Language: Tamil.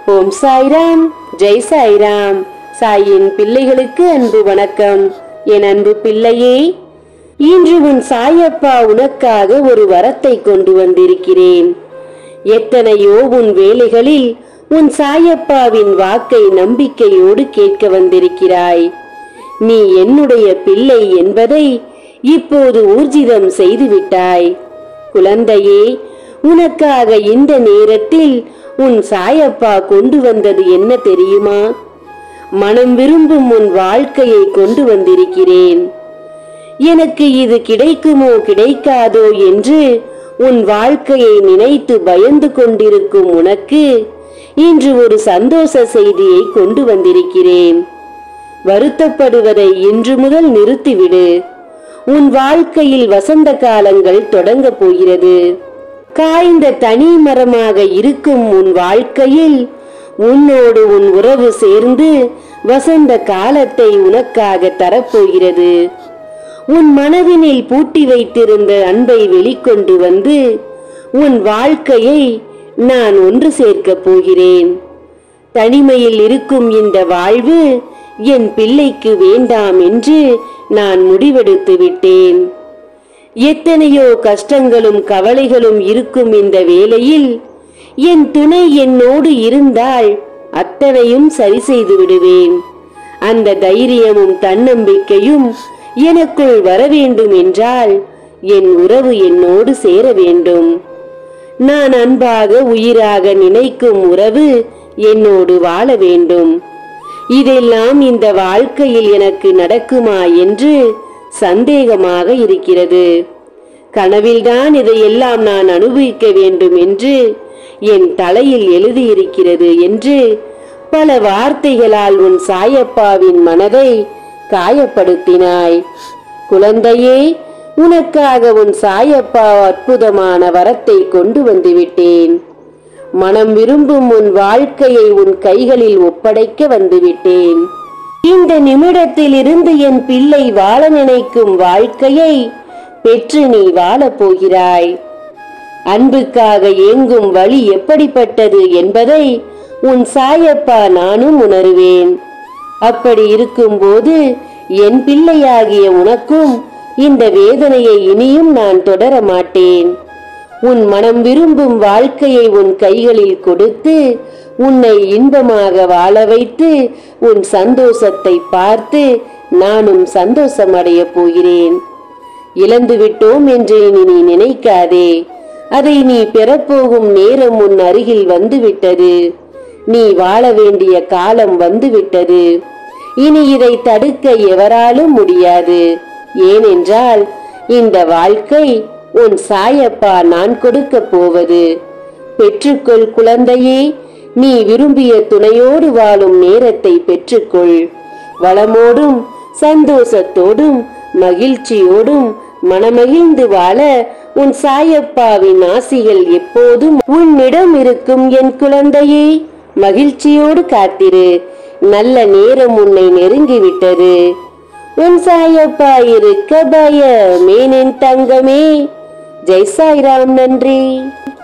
ஓம் சாய்ராம் ஜெய் சாய்ராம் சாயின் பிள்ளைகளுக்கு அன்பு வணக்கம் என் அன்பு பிள்ளையே இன்று உன் சாயப்பா உனக்காக ஒரு வரத்தை கொண்டு வந்திருக்கிறேன் எத்தனையோ உன் வேலைகளில் உன் சாயப்பாவின் வாக்கை நம்பிக்கையோடு கேட்க வந்திருக்கிறாய் நீ என்னுடைய பிள்ளை என்பதை இப்போது ஊர்ஜிதம் செய்துவிட்டாய் குழந்தையே உனக்காக இந்த நேரத்தில் உன் சாயப்பா கொண்டு வந்தது என்ன தெரியுமா மனம் விரும்பும் உன் வாழ்க்கையை கொண்டு வந்திருக்கிறேன் எனக்கு இது கிடைக்குமோ கிடைக்காதோ என்று உன் வாழ்க்கையை நினைத்து பயந்து கொண்டிருக்கும் உனக்கு இன்று ஒரு சந்தோஷ செய்தியை கொண்டு வந்திருக்கிறேன் வருத்தப்படுவதை இன்று முதல் நிறுத்திவிடு உன் வாழ்க்கையில் வசந்த காலங்கள் தொடங்கப் போகிறது காய்ந்த தனி மரமாக இருக்கும் உன் வாழ்க்கையில் உன்னோடு உன் உறவு சேர்ந்து வசந்த காலத்தை உனக்காக தரப்போகிறது உன் மனதினில் பூட்டி வைத்திருந்த அன்பை வெளிக்கொண்டு வந்து உன் வாழ்க்கையை நான் ஒன்று சேர்க்கப் போகிறேன் தனிமையில் இருக்கும் இந்த வாழ்வு என் பிள்ளைக்கு வேண்டாம் என்று நான் முடிவெடுத்து விட்டேன் எத்தனையோ கஷ்டங்களும் கவலைகளும் இருக்கும் இந்த வேளையில் என் துணை என்னோடு இருந்தால் அத்தனையும் சரி செய்து விடுவேன் அந்த தைரியமும் தன்னம்பிக்கையும் எனக்குள் வர வேண்டும் என்றால் என் உறவு என்னோடு சேர வேண்டும் நான் அன்பாக உயிராக நினைக்கும் உறவு என்னோடு வாழ வேண்டும் இதெல்லாம் இந்த வாழ்க்கையில் எனக்கு நடக்குமா என்று சந்தேகமாக இருக்கிறது கனவில்தான் இதையெல்லாம் நான் அனுபவிக்க வேண்டும் என்று என் தலையில் எழுதியிருக்கிறது என்று பல வார்த்தைகளால் உன் சாயப்பாவின் மனதை காயப்படுத்தினாய் குழந்தையே உனக்காக உன் சாயப்பா அற்புதமான வரத்தை கொண்டு வந்து விட்டேன் மனம் விரும்பும் உன் வாழ்க்கையை உன் கைகளில் ஒப்படைக்க வந்துவிட்டேன் இந்த நிமிடத்தில் இருந்து என் பிள்ளை வாழ நினைக்கும் வாழ்க்கையை பெற்று நீ வாழப் போகிறாய் அன்புக்காக ஏங்கும் வழி எப்படிப்பட்டது என்பதை உன் சாயப்பா நானும் உணருவேன் அப்படி இருக்கும்போது என் பிள்ளையாகிய உனக்கும் இந்த வேதனையை இனியும் நான் தொடர மாட்டேன் உன் மனம் விரும்பும் வாழ்க்கையை உன் கைகளில் கொடுத்து உன்னை இன்பமாக வாழ வைத்து உன் சந்தோஷத்தை பார்த்து நானும் சந்தோஷமடைய போகிறேன் இழந்து விட்டோம் என்று இனி நீ நினைக்காதே அதை நீ பெறப்போகும் நேரம் உன் அருகில் வந்துவிட்டது நீ வாழ வேண்டிய காலம் வந்துவிட்டது இனி இதை தடுக்க எவராலும் முடியாது ஏனென்றால் இந்த வாழ்க்கை உன் சாயப்பா நான் கொடுக்க போவது பெற்றுக்கொள் குழந்தையே நீ விரும்பிய துணையோடு வாழும் நேரத்தை பெற்றுக்கொள் வளமோடும் சந்தோஷத்தோடும் மகிழ்ச்சியோடும் மனமகிழ்ந்து வாழ உன் சாயப்பாவின் ஆசிகள் எப்போதும் உன்னிடம் இருக்கும் என் குழந்தையே மகிழ்ச்சியோடு காத்திரு நல்ல நேரம் உன்னை நெருங்கிவிட்டது உன் சாயப்பா இருக்க பயமேனின் தங்கமே ஜெய் சாய்ராம் நன்றி